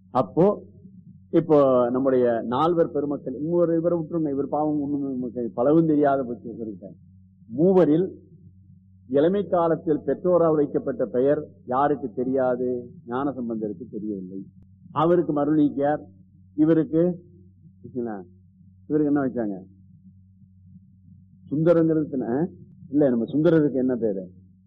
அப்போ இப்போ நம்முடைய நால்வர் பெருமக்கள் இன்னொரு இவரை விட்டுருங்க இவர் பாவம் ஒண்ணும் பலவும் தெரியாத பட்ச இவர்கிட்ட மூவரில் இளமை காலத்தில் பெற்றோரால் வைக்கப்பட்ட பெயர் யாருக்கு தெரியாது ஞான சம்பந்தருக்கு தெரியவில்லை அவருக்கு மருளிக்கார் இவருக்கு என்ன? இவருக்கு என்ன வச்சாங்க சுந்தரங்கிறது என்ன? இல்ல நம்ம சுந்தரருக்கு என்ன பேரு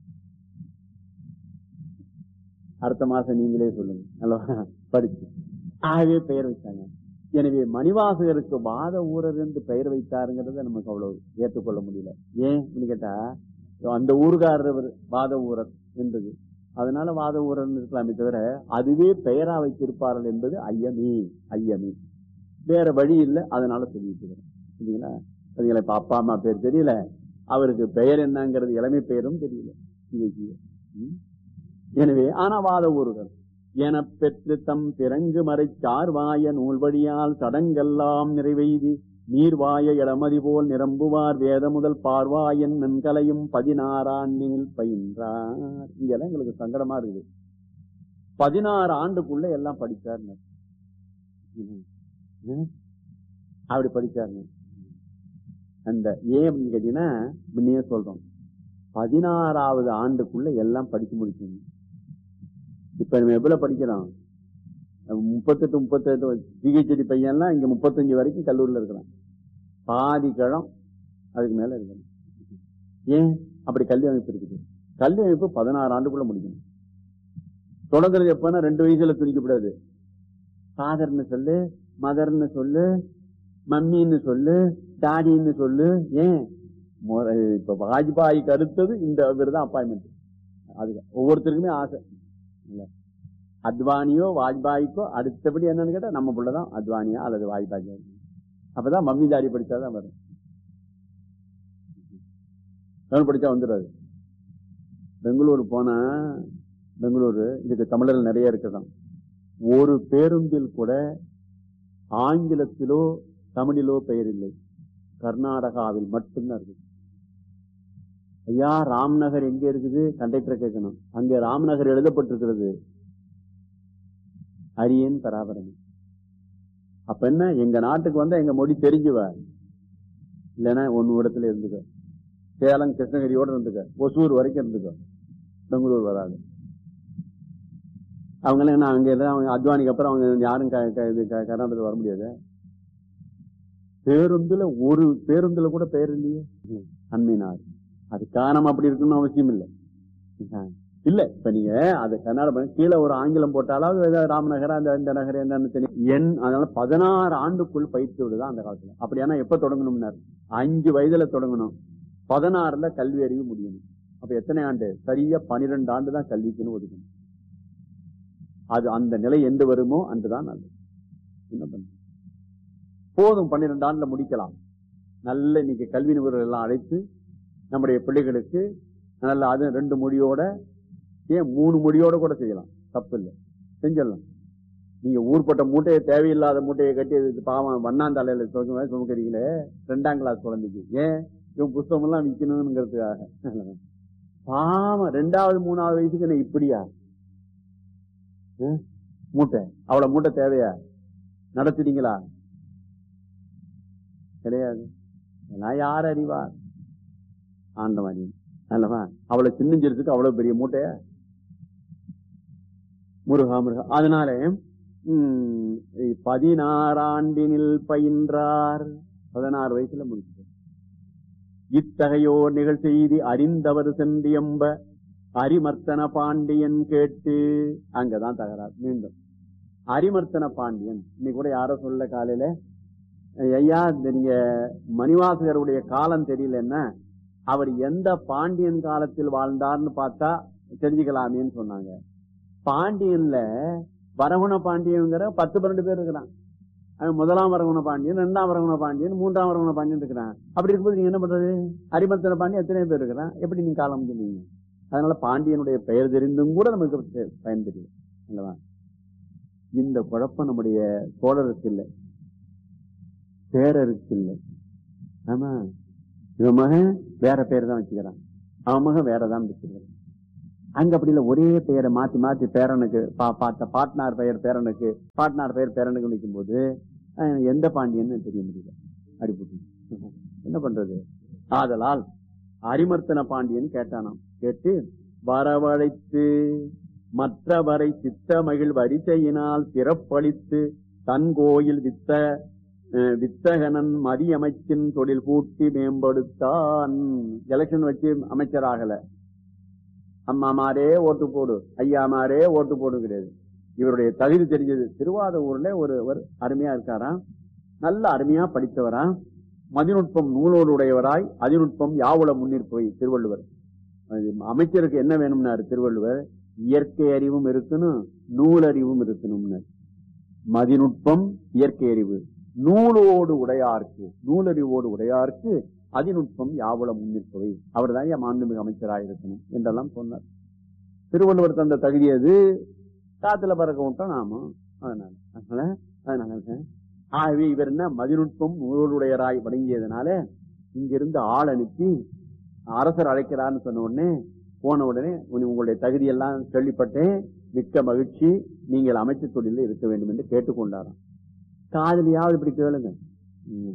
அடுத்த மாசம் நீங்களே சொல்லுங்க அல்லவா படிச்சு ஆகவே பெயர் வச்சாங்க எனவே மணிவாசகருக்கு வாத ஊரர் என்று பெயர் வைத்தாருங்கிறத நமக்கு அவ்வளவு ஏற்றுக்கொள்ள முடியல ஏன் அப்படின்னு கேட்டா அந்த ஊர்காரர் வாத ஊரர் என்பது அதனால வாத ஊரர் இருக்கலாமே தவிர அதுவே பெயரா வைத்திருப்பார்கள் என்பது ஐயமே ஐயமே வேற வழி இல்லை அதனால சொல்லிட்டு இருக்கிறேன் சரிங்களா சரிங்களா இப்ப அப்பா அம்மா பேர் தெரியல அவருக்கு பெயர் என்னங்கிறது இளமை பெயரும் தெரியல இன்னைக்கு. ம். எனவே ஆனா வாத ஊர்கள் என பெற்று தம் பிறங்கு மறைச்சார் வாய நூல்வழியால் சடங்கெல்லாம் நிறைவெய்தி நீர்வாய இளமதி போல் நிரம்புவார் வேத முதல் பார்வாயன் நன்கலையும் பதினாறாண்டினில் பயின்றார் இங்கெல்லாம் எங்களுக்கு சங்கடமா இருக்குது பதினாறு ஆண்டுக்குள்ள எல்லாம் படிச்சாருங்க ம். ம். அப்படி படிச்சாருங்க அந்த ஏன் அப்படின்னு கேட்டீங்கன்னா முன்னையே சொல்றோம் பதினாறாவது ஆண்டுக்குள்ள எல்லாம் படிச்சு முடிக்கணும் இப்ப நம்ம எவ்வளவு படிக்கிறோம் முப்பத்தெட்டு முப்பத்தெட்டு பிஹெச்டி பையன்லாம் இங்க முப்பத்தஞ்சு வரைக்கும் கல்லூரியில இருக்கிறான் பாதி கிழம் அதுக்கு மேல இருக்கணும் ஏன் அப்படி கல்வி அமைப்பு இருக்குது கல்வி அமைப்பு பதினாறு ஆண்டுக்குள்ள முடிக்கணும் தொடங்குறது எப்பன்னா ரெண்டு வயசுல துணிக்கப்படாது ஃபாதர்னு சொல்லு மதர்னு சொல்லு மம்மின்னு சொல்லு டாடின்னு சொல்லு ஏன் மொ- இப்ப வாஜ்பாய்க்கு அடுத்தது இந்த இவர் தான் அப்பாயின்மெண்ட் அது ஒவ்வொருத்தருக்குமே ஆசை இல்ல அத்வானியோ வாஜ்பாய்க்கோ அடுத்தபடி என்னன்னு கேட்டா நம்ம புள்ளதான் அத்வானியா அல்லது வாஜ்பாய் அப்பதான் மம்மி தாடி படிச்சாதான் வரும் தமிழ் படிச்சா வந்துடாது பெங்களூர் போனா பெங்களூரு இதுக்கு தமிழர்கள் நிறைய இருக்கிறான் ஒரு பேருந்தில் கூட ஆங்கிலத்திலோ தமிழிலோ பெயர் இல்லை கர்நாடகாவில் மட்டும்தான் இருக்குது ஐயா ராம்நகர் எங்க இருக்குது கண்டக்டரை கேட்கணும் அங்க ராம்நகர் எழுதப்பட்டிருக்கிறது அரியன் பராபரணி அப்ப என்ன எங்க நாட்டுக்கு வந்தா எங்க மொழி தெரிஞ்சுவ இல்லைன்னா ஒன்னு இடத்துல இருந்துக்க சேலம் கிருஷ்ணகிரியோட இருந்துக்க ஒசூர் வரைக்கும் இருந்துக்க பெங்களூர் வராது அவங்க எல்லாம் என்ன அங்க இருந்தா அவங்க அத்வானிக்கு அப்புறம் அவங்க யாரும் க- க- இது க- கர்நாடகத்துல வர முடியாது பேருந்துல ஒரு பேருந்துல கூட பெயர் இல்லையே அண்மையினார் அது காரணம் அப்படி இருக்கணும்னு அவசியம் இல்லை இல்ல இப்ப நீங்க அது கர்நாடகம் கீழே ஒரு ஆங்கிலம் போட்டாலாவது ஏதாவது ராமநகர் அந்த இந்த நகர் என்னன்னு தெரியும் என் அதனால பதினாறு ஆண்டுக்குள் பயிற்சி விடுதான் அந்த காலத்துல அப்படியானா எப்ப தொடங்கணும்னாரு அஞ்சு வயதுல தொடங்கணும் பதினாறுல கல்வி அறிவு முடியணும் அப்ப எத்தனை ஆண்டு சரியா பனிரெண்டு ஆண்டு தான் கல்விக்குன்னு ஒதுக்கணும் அது அந்த நிலை எந்த வருமோ அன்றுதான் நல்லது என்ன பண்றது போதும் பன்னிரெண்டு ஆண்டுல முடிக்கலாம் நல்ல இன்னைக்கு கல்வி நிபுணர்கள் எல்லாம் அழைத்து நம்முடைய பிள்ளைகளுக்கு நல்ல அது ரெண்டு மொழியோட ஏன் மூணு மொழியோட கூட செய்யலாம் தப்பு இல்லை செஞ்சிடலாம் நீங்க ஊர்பட்ட மூட்டையை தேவையில்லாத மூட்டையை கட்டி இது பாவம் வண்ணாந்தலையில சுமக்க சுமக்கிறீங்களே ரெண்டாம் கிளாஸ் குழந்தைக்கு ஏன் இவன் புஸ்தகம் எல்லாம் விற்கணுங்கிறதுக்காக பாவம் ரெண்டாவது மூணாவது வயசுக்கு என்ன இப்படியா ஆ? மூட்டை அவ்வளவு மூட்டை தேவையா நடத்துறீங்களா கிடையாது இதெல்லாம் யார் அறிவார் ஆண்டவன் அல்லவா அவ்வளவு சின்னஞ்சிறதுக்கு அவ்வளவு பெரிய மூட்டைய முருகா முருகா அதனால உம், பதினாறாண்டினில் பயின்றார் பதினாறு வயசுல முடிச்சு இத்தகையோர் நிகழ் செய்தி அறிந்தவர் சென்றியம்ப அரிமர்த்தன பாண்டியன் கேட்டு அங்கதான் தகராறு மீண்டும் அரிமர்த்தன பாண்டியன் இன்னைக்கு கூட யாரோ சொல்ல காலையில ஐயா இந்த நீங்க மணிவாசகருடைய காலம் தெரியலன்னா அவர் எந்த பாண்டியன் காலத்தில் வாழ்ந்தார்னு பார்த்தா தெரிஞ்சுக்கலாமேன்னு சொன்னாங்க பாண்டியன்ல வரகுண பாண்டியங்கிற பத்து பன்னெண்டு பேர் இருக்கிறான் அவன் முதலாம் வரகுண பாண்டியன் ரெண்டாம் வரகுண பாண்டியன் மூன்றாம் வரகுண பாண்டியன் இருக்கிறான் அப்படி இருக்கும்போது நீங்க என்ன பண்றது அரிமர்த்தன பாண்டியன் எத்தனை பேர் இருக்கிறான் எப்படி நீங்க காலம் சொன்னீங்க அதனால பாண்டியனுடைய பெயர் தெரிந்தும் கூட நமக்கு தெ- பயன் தெரியும் அல்லவா இந்த குழப்பம் நம்முடைய சோழருக்கு இல்லை பேரருக்கு இல்லை ஆமா இவன் மகன் வேற பேர் தான் வச்சுக்கிறான் அவன் மகன் வேற தான் வச்சுக்கிறான் அங்க அப்படி இல்ல ஒரே பெயரை மாத்தி மாத்தி பேரனுக்கு பா- பார்த்த பாட்னார் பெயர் பேரனுக்கு பாட்னார் பெயர் பேரனுக்கு நிற்கும் போது அஹ், எந்த பாண்டியன்னு தெரிய முடியல அடிபட்டு என்ன பண்றது ஆதலால் அரிமர்த்தன பாண்டியன் கேட்டானாம் கேட்டு வரவழைத்து மற்றவரை சித்த மகிழ் வரிசையினால் சிறப்பளித்து தன் கோயில் வித்த அஹ், வித்தகனன் மதியமைச்சின் தொழில் கூட்டி மேம்படுத்தான் எலெக்ஷன் வச்சு அமைச்சராகல அம்மாமாரே ஓட்டு போடு ஐயாமாரே ஓட்டு போடு கிடையாது இவருடைய தகுதி தெரிஞ்சது திருவாதூர்ல ஒரு ஒரு அருமையா இருக்காராம் நல்ல அருமையா படித்தவரா மதிநுட்பம் நூலோடு உடையவராய் அதிநுட்பம் யாவுல முன்னிற்பவை திருவள்ளுவர் அது அமைச்சருக்கு என்ன வேணும்னாரு திருவள்ளுவர் இயற்கை அறிவும் இருக்கணும் நூலறிவும் இருக்கணும்னு மதிநுட்பம் இயற்கை அறிவு நூலோடு உடையார்க்கு நூலறிவோடு உடையார்க்கு அதிநுட்பம் யாவுல முன்னிற்பவை அவர் தான் மாண்புமிகு அமைச்சராக இருக்கணும் என்றெல்லாம் சொன்னார் திருவள்ளுவர் தந்த தகுதி அது காத்துல பறக்க விட்டோம் நாம அதனால அதனால அதனால ஆகவே இவர் என்ன மதிநுட்பம் நூலுடையராய் வழங்கியதுனால இங்கிருந்து ஆள் அனுப்பி அரசர் அழைக்கிறான்னு சொன்ன உடனே போன உடனே உனி- உங்களுடைய தகுதியெல்லாம் கேள்விப்பட்டேன் மிக்க மகிழ்ச்சி நீங்கள் அமைச்சர் தொழிலில் இருக்க வேண்டும் என்று கேட்டுக்கொண்டாராம் காதலியாவது இப்படி கேளுங்க ம்.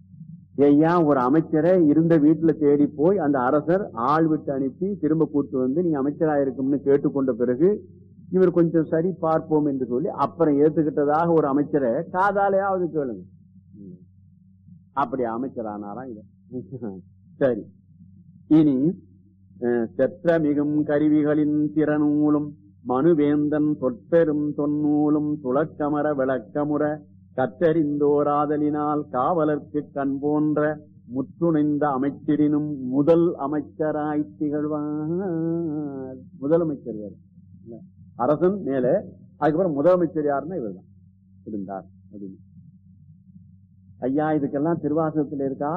ஐயா ஒரு அமைச்சரை இருந்த வீட்டுல தேடி போய் அந்த அரசர் ஆள் விட்டு அனுப்பி திரும்ப கூட்டு வந்து நீங்க அமைச்சராக இருக்கும்னு கேட்டுக்கொண்ட பிறகு இவர் கொஞ்சம் சரி பார்ப்போம் என்று சொல்லி அப்புறம் ஏத்துக்கிட்டதாக ஒரு அமைச்சரை காதாலையாவது கேளுங்க ம். அப்படி அமைச்சரானாராம் இவர் சரி இனி அஹ், செற்ற மிகும் கருவிகளின் திறனூலும் மனுவேந்தன் சொற்பெரும் தொன்னூலும் துளக்கமர விளக்கமுற கற்றறிந்தோராதலினால் காவலர்க்கு கண் போன்ற முற்றுணைந்த அமைச்சரினும் முதல் அமைச்சராய் திகழ்வார் முதலமைச்சர் வேறு இல்ல. அரசன் மேல அதுக்கப்புறம் முதலமைச்சர் யாருன்னா இவர்தான் இருந்தார் அப்படின்னு ஐயா இதுக்கெல்லாம் திருவாசகத்தில் இருக்கா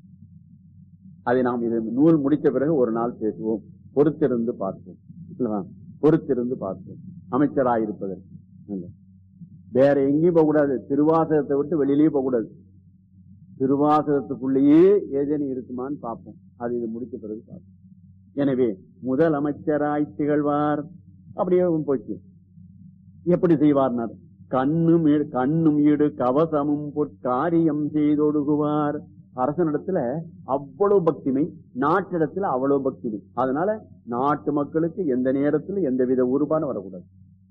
அதை நாம் இது நூல் முடித்த பிறகு ஒரு நாள் பேசுவோம் பொறுத்திருந்து பார்ப்போம் இல்லவா? பொறுத்திருந்து பார்ப்போம் அமைச்சராயிருப்பதற்கு இல்ல. வேற எங்கேயும் போக கூடாது திருவாசகத்தை விட்டு வெளியிலேயே போக கூடாது திருவாசகத்துக்குள்ளேயே ஏதேனும் இருக்குமான்னு பார்ப்போம் அது இது முடித்த பிறகு பார்ப்போம் எனவே முதல் அமைச்சராய் திகழ்வார் அப்படியே போச்சு எப்படி செய்வார்னார் கண்ணும் ஈடு- கண்ணும் ஈடு கவசமும் பொற்காரியம் செய்தொடுகுவார் அரசனிடத்துல அவ்வளவு பக்திமை நாட்டிடத்துல அவ்வளவு பக்திமை அதனால நாட்டு மக்களுக்கு எந்த நேரத்துல எந்தவித ஊறுபாடும் வரக்கூடாது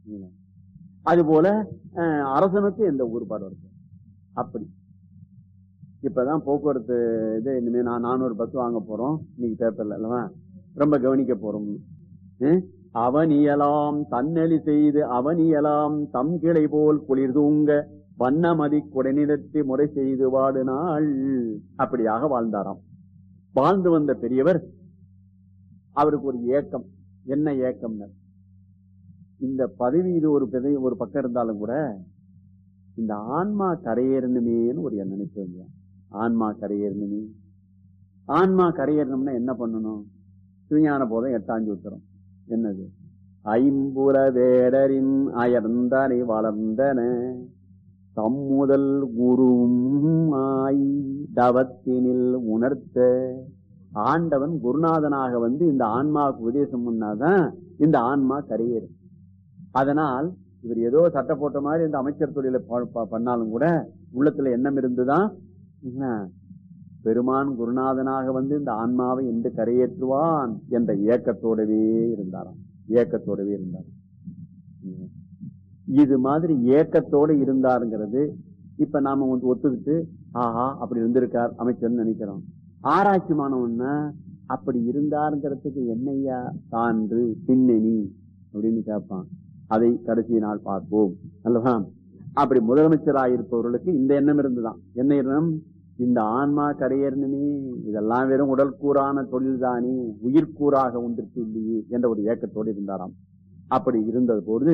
அது போல அஹ், அரசனுக்கு எந்த ஊறுபாடு வரக்கூடாது அப்படி இப்பதான் போக்குவரத்து இது இனிமே நான் நானூறு பஸ் வாங்க போறோம் இன்னைக்கு பேப்பர்ல அல்லவா ரொம்ப கவனிக்க போறோம் அஹ், அவனியலாம் தன்னெளி செய்து அவனியலாம் தம் கிளை போல் குளிர் தூங்க வண்ணமதி குடைநிலத்தி முறை செய்து வாடினாள் அப்படியாக வாழ்ந்தாராம் வாழ்ந்து வந்த பெரியவர் அவருக்கு ஒரு ஏக்கம் என்ன ஏக்கம்னர் இந்த பதவி இது ஒரு பெரிய ஒரு பக்கம் இருந்தாலும் கூட இந்த ஆன்மா கரையேறணுமேன்னு ஒரு நினைப்பு இருந்தது. ஆன்மா கரையேறணுமே ஆன்மா கரையேறணும்னா என்ன பண்ணணும் சிவஞான போதம் எட்டாஞ்சு உத்தரம் என்னது ஐம்புல வேடரின் அயர்ந்தனை வளர்ந்தன தம்முதல் குருவும் ஆய் தவத்தினில் உணர்த்த ஆண்டவன் குருநாதனாக வந்து இந்த ஆன்மாவுக்கு உபதேசம் பண்ணாதான் இந்த ஆன்மா கரையேறும் அதனால் இவர் ஏதோ சட்டை போட்ட மாதிரி இந்த அமைச்சர் தொழிலை ப- ப- பண்ணாலும் கூட உள்ளத்துல எண்ணம் இருந்துதான் என்ன, பெருமான் குருநாதனாக வந்து இந்த ஆன்மாவை என்று கரையேற்றுவான் என்ற ஏக்கத்தோடவே இருந்தாராம் ஏக்கத்தோடவே இருந்தாராம் உம். இது மாதிரி ஏக்கத்தோட இருந்தாருங்கிறது இப்ப நாம வந்து ஒத்துக்கிட்டு ஆஹா அப்படி இருந்திருக்கார் அமைச்சர்னு நினைக்கிறோம் ஆராய்ச்சி மாணவன்னா அப்படி இருந்தாருங்கிறதுக்கு என்னையா சான்று பின்னணி அப்படின்னு கேட்பான் அதை கடைசி நாள் பார்ப்போம் அல்லவா அப்படி முதலமைச்சராயிருப்பவர்களுக்கு இந்த எண்ணம் இருந்துதான் என்ன எண்ணம் இந்த ஆன்மா கரையேறணுமே இதெல்லாம் வெறும் உடல் கூறான தொழில் தானே உயிர்க்கூறாக ஒன்றிற்கு இல்லையே என்ற ஒரு ஏக்கத்தோடு இருந்தாராம் அப்படி இருந்தது போது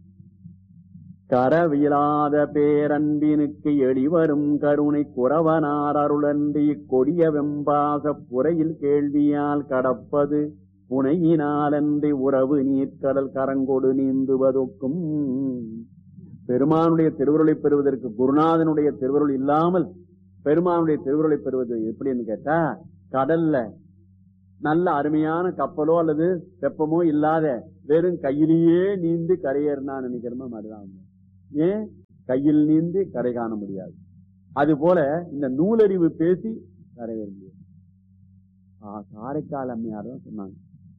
கரவிலாத பேரன்பினுக்கு எளிவரும் கருணை குறவனார் அருளன்றி கொடிய வெம்பாச புறையில் கேள்வியால் கடப்பது புனையினாலன்றி உறவு நீர்க்கடல் கரங்கொடு நீந்துவதொக்கும் பெருமானுடைய திருவுருளை பெறுவதற்கு குருநாதனுடைய திருவுருள் இல்லாமல் பெருமானுடைய திருவுருளை பெறுவது எப்படின்னு கேட்டா கடல்ல நல்ல அருமையான கப்பலோ அல்லது வெப்பமோ இல்லாத வெறும் கையிலேயே நீந்து கரையேறினா நினைக்கிறோமோ மாதிரிதான் ஏன் கையில் நீந்து கரை காண முடியாது அது போல இந்த நூலறிவு பேசி கரையேற முடியாது காரைக்கால் அம்மையார் தான் சொன்னாங்க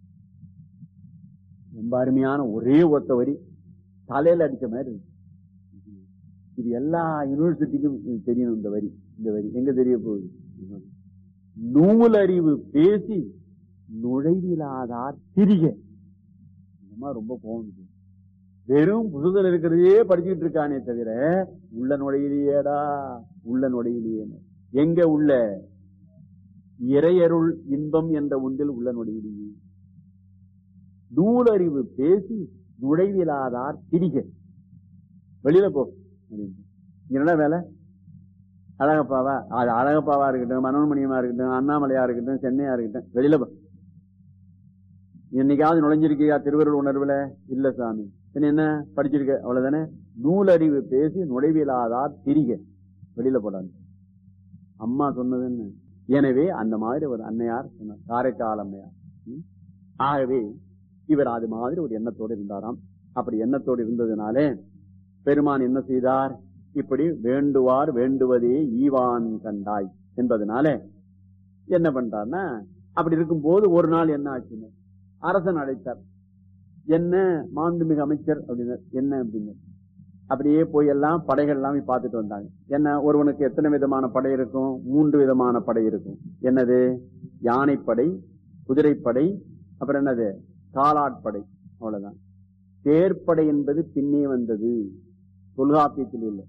ரொம்ப அருமையான ஒரே ஒத்த வரி தலையில அடிச்ச மாதிரி இருக்கு இது எல்லா யூனிவர்சிட்டிக்கும் தெரியணும் இந்த வரி இந்த வரி எங்க தெரிய போகுது நூலறிவு பேசி நுழைவிலாதார் திரிக இந்த மாதிரி ரொம்ப கோவம் வெறும் புசுதல் இருக்கிறதையே படிச்சுட்டு இருக்கானே தவிர உள்ள நுழையிலேயேடா உள்ள நுழையிலேயே எங்க உள்ள இறையருள் இன்பம் என்ற ஒன்றில் உள்ள நுழையிலேயே நூலறிவு பேசி நுழைவிலாதார் திரிக வெளியில போ என்ன வேலை அழகப்பாவா அது அழகப்பாவா இருக்கட்டும் மனோன்மணியமா இருக்கட்டும் அண்ணாமலையா இருக்கட்டும் சென்னையா இருக்கட்டும் வெளியில போ என்னைக்காவது நுழைஞ்சிருக்கியா திருவருள் உணர்வுல இல்ல சாமி என்ன படிச்சிருக்க அவ்வளவுதானே நூலறிவு பேசி நுழைவிலாதார் திரிக வெளியில போடாது அம்மா சொன்னதுன்னு எனவே அந்த மாதிரி ஒரு அன்னையார் சொன்னார் காரைக்கால் அம்மையார் ஆகவே இவர் அது மாதிரி ஒரு எண்ணத்தோடு இருந்தாராம் அப்படி எண்ணத்தோடு இருந்ததுனாலே பெருமான் என்ன செய்தார் இப்படி வேண்டுவார் வேண்டுவதே ஈவான் கண்டாய் என்பதனால என்ன பண்றார்னா அப்படி இருக்கும் போது ஒரு நாள் என்ன ஆச்சுன்னு அரசன் அழைத்தார் என்ன மாண்புமிகு அமைச்சர் அப்படின்னார் என்ன அப்படின்னு அப்படியே போய் எல்லாம் படைகள் எல்லாம் பார்த்துட்டு வந்தாங்க என்ன ஒருவனுக்கு எத்தனை விதமான படை இருக்கும் மூன்று விதமான படை இருக்கும் என்னது யானைப்படை குதிரைப்படை அப்புறம் என்னது காலாட்படை அவ்வளவுதான் தேர்ப்படை என்பது பின்னே வந்தது தொல்காப்பியத்தில் இல்லை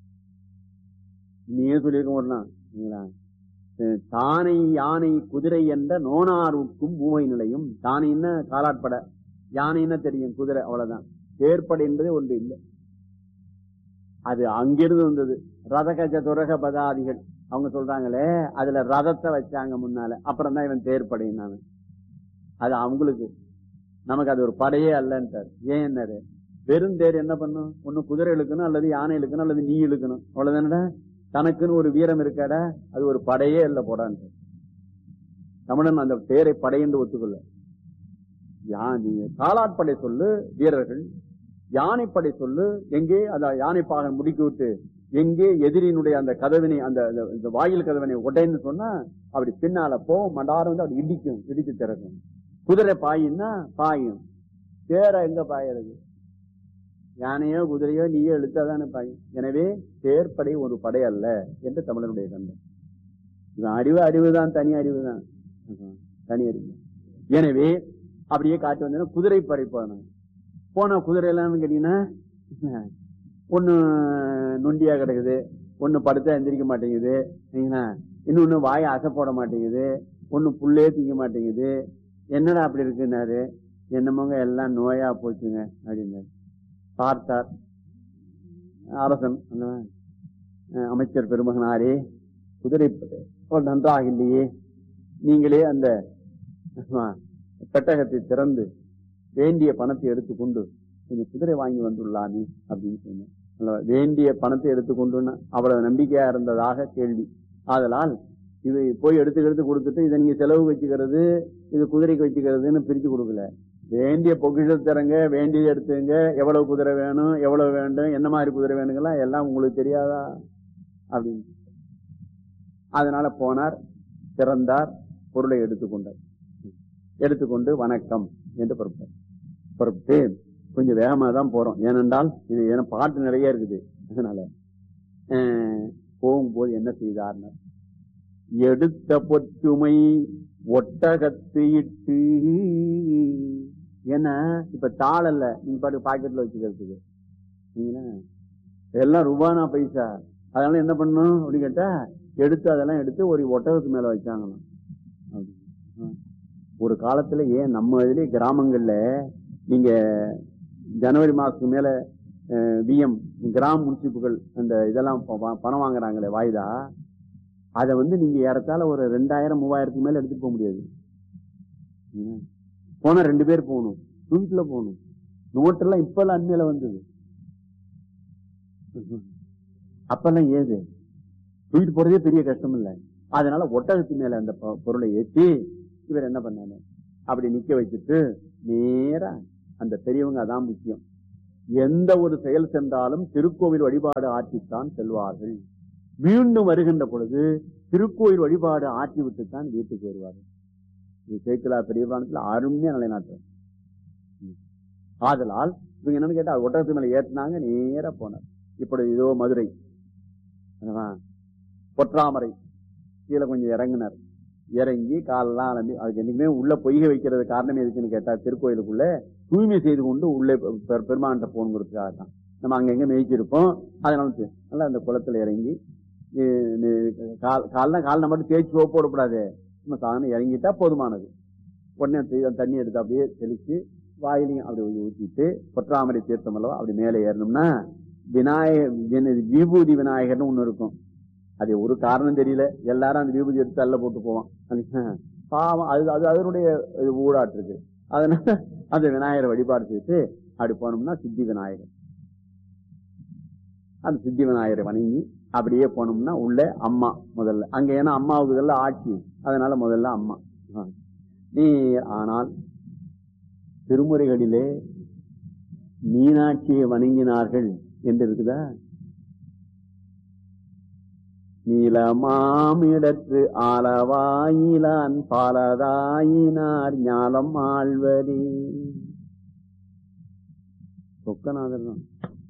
நீயே சொல்லியிருக்க தானை யானை குதிரை என்ற நோனாருக்கும் பூவை நிலையும் தானை என்ன காலாட்படை யானை என்ன தெரியும் குதிரை அவ்வளவுதான் தேர்ப்படை என்பது ஒன்று இல்லை அது அங்கிருந்து வந்தது ரத கஜ துரக பதாதிகள் அவங்க சொல்றாங்களே அதுல ரதத்தை வச்சாங்க முன்னால அப்புறம் தான் இவன் தேர்ப்படையினாங்க அது அவங்களுக்கு நமக்கு அது ஒரு படையே அல்லன்ட்டார் ஏன் என்னது வெறும் தேர் என்ன பண்ணும் ஒண்ணு குதிரை இழுக்கணும் அல்லது யானை இழுக்கணும் அல்லது நீ இழுக்கணும் அவ்வளவுதானடா தனக்குன்னு ஒரு வீரம் இருக்காடா அது ஒரு படையே இல்ல போடான்னு தமிழன் அந்த தேரை படை என்று ஒத்துக்கொள்ள காலாட்படை சொல்லு வீரர்கள் யானைப்படை சொல்லு எங்கே அந்த யானை பாகன் முடுக்கி விட்டு எங்கே எதிரியினுடைய அந்த கதவினை அந்த வாயில் கதவினை உடைன்னு சொன்னா அப்படி பின்னால போகும் மண்டாரம் வந்து அப்படி இடிக்கும் இடிச்சு திறக்கும் குதிரை பாயின்னா பாயும் தேர எங்க பாயறது யானையோ குதிரையோ நீயோ எழுத்தாதானே பாயும் எனவே தேர்ப்படை ஒரு படை அல்ல என்று தமிழனுடைய கண்டம் இவன் அறிவு அறிவுதான் தனி அறிவுதான் தனி அறிவு எனவே அப்படியே காட்டு வந்தா குதிரை படை போனாங்க போன குதிரை எல்லாம் கேட்டீங்கன்னா ஒண்ணு நொண்டியா கிடக்குது ஒண்ணு படுத்தா எந்திரிக்க மாட்டேங்குது இன்னொன்னு வாய அசை போட மாட்டேங்குது ஒண்ணு புல்லே திங்க மாட்டேங்குது என்னடா அப்படி இருக்குன்னாரு என்னமோங்க எல்லாம் நோயா போச்சுங்க அப்படின்னாரு பார்த்தார் அரசன் அமைச்சர் பெருமகனாரே குதிரை நன்றாக இல்லையே நீங்களே அந்த பெட்டகத்தை திறந்து வேண்டிய பணத்தை எடுத்துக்கொண்டு கொஞ்சம் குதிரை வாங்கி வந்துள்ளானே அப்படின்னு சொன்னேன் வேண்டிய பணத்தை எடுத்துக்கொண்டு அவ்வளவு நம்பிக்கையா இருந்ததாக கேள்வி ஆதலால் இது போய் எடுத்து எடுத்து கொடுத்துட்டு இதை நீங்க செலவு வச்சுக்கிறது இது குதிரைக்கு வச்சுக்கிறதுன்னு பிரிச்சு கொடுக்கல வேண்டிய பொக்கிஷத்திறங்க வேண்டியது எடுத்துங்க எவ்வளவு குதிரை வேணும் எவ்வளவு வேண்டும் என்ன மாதிரி குதிரை வேணுங்களா எல்லாம் உங்களுக்கு தெரியாதா அப்படின்னு அதனால போனார் திறந்தார் பொருளை எடுத்துக்கொண்டார் எடுத்துக்கொண்டு வணக்கம் என்று பொறுப்பார் பொறுப்பு கொஞ்சம் வேகமா தான் போறோம் ஏனென்றால் இது ஏன்னா பாட்டு நிறைய இருக்குது அதனால போகும்போது என்ன செய்தார்னா எடுத்த பொற்றுமை ஒட்டகத்து இட்டு ஏன்னா இப்ப தாள் அல்ல நீங்க பாட்டு பாக்கெட்ல வச்சுக்கிறதுக்கு எல்லாம் ரூபானா பைசா அதனால என்ன பண்ணும் அப்படின்னு கேட்டா எடுத்து அதெல்லாம் எடுத்து ஒரு ஒட்டகத்து மேல வச்சாங்களாம் ஒரு காலத்துல ஏன் நம்ம இதுலயே கிராமங்கள்ல நீங்க ஜனவரி மாசத்துக்கு மேல விஎம் கிராம் முன்சிப்புகள் அந்த இதெல்லாம் பணம் வாங்குறாங்களே வாய்தா அதை வந்து நீங்க ஏறத்தால ஒரு ரெண்டாயிரம் மூவாயிரத்துக்கு மேல எடுத்துட்டு போக முடியாது போனா ரெண்டு பேர் போகணும் தூக்கிட்டுல போகணும் நோட்டெல்லாம் இப்ப எல்லாம் அண்மையில வந்தது அப்பெல்லாம் ஏது தூக்கிட்டு போறதே பெரிய கஷ்டம் இல்ல அதனால ஒட்டகத்து மேல அந்த பொருளை ஏற்றி இவர் என்ன பண்ணாரு அப்படி நிக்க வச்சுட்டு நேரா அந்த பெரியவங்க அதான் முக்கியம் எந்த ஒரு செயல் சென்றாலும் திருக்கோவில் வழிபாடு ஆற்றித்தான் செல்வார்கள் மீண்டும் வருகின்ற பொழுது திருக்கோயில் வழிபாடு ஆற்றி விட்டுத்தான் வீட்டுக்கு வருவார்கள் இது சேக்கிலா பெரியவானத்துல அருமையா நிலைநாட்டுறது ஆதலால் இவங்க என்னன்னு கேட்டா ஒட்டகத்து மேல ஏற்றினாங்க நேரா போனார் இப்படி இதோ மதுரை என்னவா? பொற்றாமரை கீழே கொஞ்சம் இறங்கினார் இறங்கி காலெல்லாம் அலம்பி அதுக்கு என்னைக்குமே உள்ள பொய்கை வைக்கிறது காரணம் எதுக்குன்னு கேட்டா திருக்கோயிலுக்குள்ள தூய்மை செய்து கொண்டு உள்ளே பெ- பெருமான்கிட்ட போகணுங்கிறதுக்காக தான் நம்ம அங்கங்க மேய்ச்சிருப்போம் அதனால சரி. நல்லா அந்த குளத்துல இறங்கி நீ- நீ கால் கால்னா காலில் மட்டும் தேய்ச்சி சோப்பு போடக்கூடாது நம்ம சாதனம் இறங்கிட்டா போதுமானது உடனே தெ- தண்ணி எடுத்து அப்படியே தெளிச்சு வாயிலையும் அப்படி ஊற்றிட்டு பொற்றாமரை தீர்த்தம் அல்லவா அப்படி மேலே ஏறணும்னா விநாயகர் விபூதி விநாயகர்னு ஒண்ணு இருக்கும் அது ஒரு காரணம் தெரியல எல்லாரும் அந்த விபூதி எடுத்து தள்ள போட்டு போவான் அதுக்கு, பாவம் அது அது அதனுடைய இது ஊடாட்டு இருக்கு அதனால அந்த விநாயகரை வழிபாடு செய்து அப்படி போனோம்னா சித்தி விநாயகர் அந்த சித்தி விநாயகரை வணங்கி அப்படியே போனோம்னா உள்ள அம்மா முதல்ல அங்க ஏன்னா அம்மாவுக்கு இதெல்லாம் ஆட்சி அதனால முதல்ல அம்மா ஆ. நீ ஆனால் திருமுறைகளிலே மீனாட்சியை வணங்கினார்கள் என்று இருக்குதா நீலமாமிடத்து ஆலவாயிலான் பாலதாயினார் ஞாலம் ஆழ்வரே சொக்கநாதர் தான்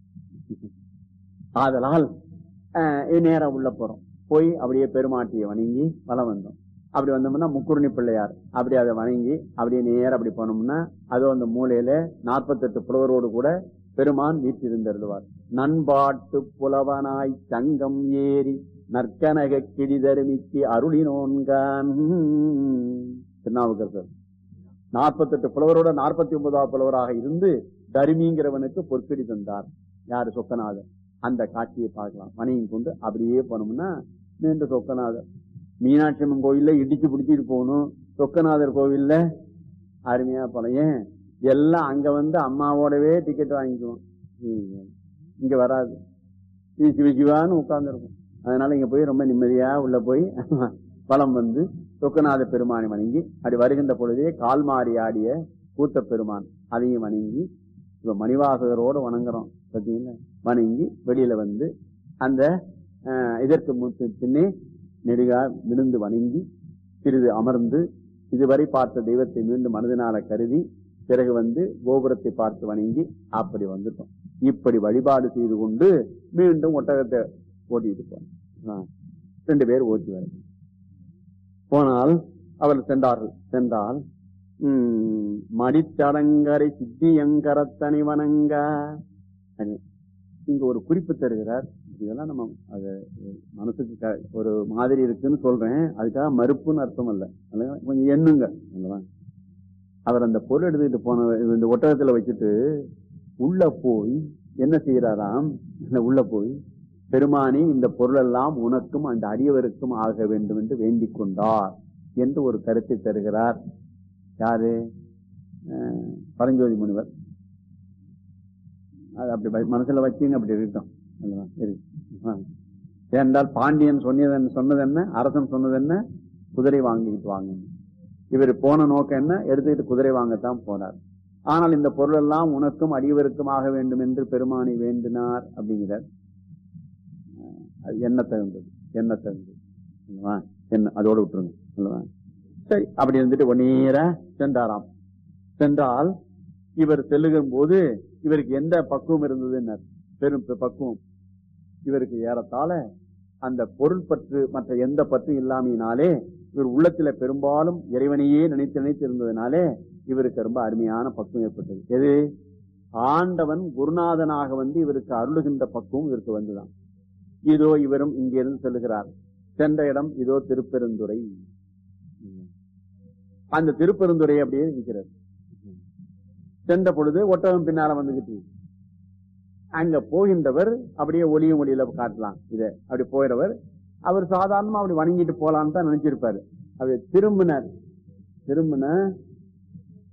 ஆதலால் அஹ், நேரா உள்ள போறோம் போய் அப்படியே பெருமாட்டியை வணங்கி வலம் வந்தோம் அப்படி வந்தோம்னா முக்குருணி பிள்ளையார் அப்படி அதை வணங்கி அப்படியே நேரா அப்படி போனோம்னா அதோ அந்த மூலையில நாற்பத்தெட்டு புலவரோடு கூட பெருமான் வீற்றிருந்தருள்வார் நண்பாட்டு புலவனாய் சங்கம் ஏறி நற்கனக கிடிதருமிக்கு அருளினோன்கான் திருநாவுக்கரசர் நாற்பத்தெட்டு புலவரோட நாற்பத்தி ஒன்பதாவது புலவராக இருந்து தருமிங்கிறவனுக்கு பொற்கடி தந்தார் யாரு சொக்கநாதர் அந்த காட்சியை பார்க்கலாம் வணிகம் கொண்டு அப்படியே போனோம்னா மீண்டும் சொக்கநாதர் மீனாட்சி அம்மன் கோயில்ல இடிச்சு பிடிச்சிட்டு போகணும் சொக்கநாதர் கோவில்ல அருமையா போலாம் ஏன் எல்லாம் அங்க வந்து அம்மாவோடவே டிக்கெட் வாங்கிக்குவோம் ம். இங்க வராது இது சிவ சிவான்னு உட்கார்ந்துருக்கும் அதனால இங்க போய் ரொம்ப நிம்மதியா உள்ள போய் பலம் வந்து சொக்கநாத பெருமானை வணங்கி அப்படி வருகின்ற பொழுதே கால் மாறி ஆடிய கூத்த பெருமான் அதையும் வணங்கி இப்ப மணிவாசகரோட வணங்குறோம் பார்த்தீங்களா வணங்கி வெளியில வந்து அந்த அஹ், இதற்கு முத்து பின்னே நெடுகா விழுந்து வணங்கி சிறிது அமர்ந்து இதுவரை பார்த்த தெய்வத்தை மீண்டும் மனதினால கருதி பிறகு வந்து கோபுரத்தை பார்த்து வணங்கி அப்படி வந்துட்டோம் இப்படி வழிபாடு செய்து கொண்டு மீண்டும் ஒட்டகத்தை ஓட்டிட்டு போனோம் ஆ. ரெண்டு பேர் ஓட்டி வர போனால் அவர்கள் சென்றார்கள் சென்றால் உம், மடித்தடங்கரை சித்தியங்கரத்தனி வணங்க அது. இங்க ஒரு குறிப்பு தருகிறார் இதெல்லாம் நம்ம அது மனசுக்கு க- ஒரு மாதிரி இருக்குன்னு சொல்றேன் அதுக்காக மறுப்புன்னு அர்த்தம் அல்ல அதனால கொஞ்சம் எண்ணுங்க அல்லவா? அவர் அந்த பொருள் எடுத்துக்கிட்டு போன இந்த ஒட்டகத்துல வச்சுட்டு உள்ள போய் என்ன செய்யறாராம் இந்த உள்ள போய் பெருமானி இந்த பொருள் எல்லாம் உனக்கும் அந்த அடியவருக்கும் ஆக வேண்டும் என்று வேண்டிக் கொண்டார் என்று ஒரு கருத்தை தருகிறார் யாரு அஹ், பரஞ்சோதி முனிவர் அது அப்படி வ- மனசுல வச்சுங்க அப்படி இருக்கட்டும் அல்லவா? சரி ஆ. ஏனென்றால் பாண்டியன் சொன்னது சொன்னது என்ன அரசன் சொன்னது என்ன குதிரை வாங்கிட்டு வாங்க இவர் போன நோக்கம் என்ன எடுத்துக்கிட்டு குதிரை வாங்கத்தான் போனார் ஆனால் இந்த பொருள் எல்லாம் உனக்கும் அடியவருக்கும் ஆக வேண்டும் என்று பெருமானை வேண்டினார் அப்படிங்கிறார் அஹ், அது என்ன தகுந்தது என்ன தகுந்தது அல்லவா? என்ன அதோட விட்டுருங்க அல்லவா? சரி அப்படி இருந்துட்டு ஒன்னீரா சென்றாராம் சென்றால் இவர் செல்லுகும் போது இவருக்கு எந்த பக்குவம் இருந்ததுன்னு பெரும் ப- பக்குவம் இவருக்கு ஏறத்தாழ அந்த பொருள் பற்று மற்ற எந்த பற்று இல்லாமையினாலே இவர் உள்ளத்துல பெரும்பாலும் இறைவனையே நினைத்து நினைத்து இருந்ததுனாலே இவருக்கு ரொம்ப அருமையான பக்குவம் ஏற்பட்டது எது ஆண்டவன் குருநாதனாக வந்து இவருக்கு அருளுகின்ற பக்குவம் இவருக்கு வந்துதான் இதோ இவரும் இங்கிருந்து செல்லுகிறார் சென்ற இடம் இதோ திருப்பெருந்துறை அந்த திருப்பெருந்துறை அப்படியே நிற்கிறார் சென்ற பொழுது ஒட்டகம் பின்னால வந்துகிட்டு அங்க போகின்றவர் அப்படியே ஒளியும் ஒளியில காட்டலாம் இத அப்படி போயிடவர் அவர் சாதாரணமா அப்படி வணங்கிட்டு போலான்னு தான் நினைச்சிருப்பாரு அப்படி திரும்பினார் திரும்பின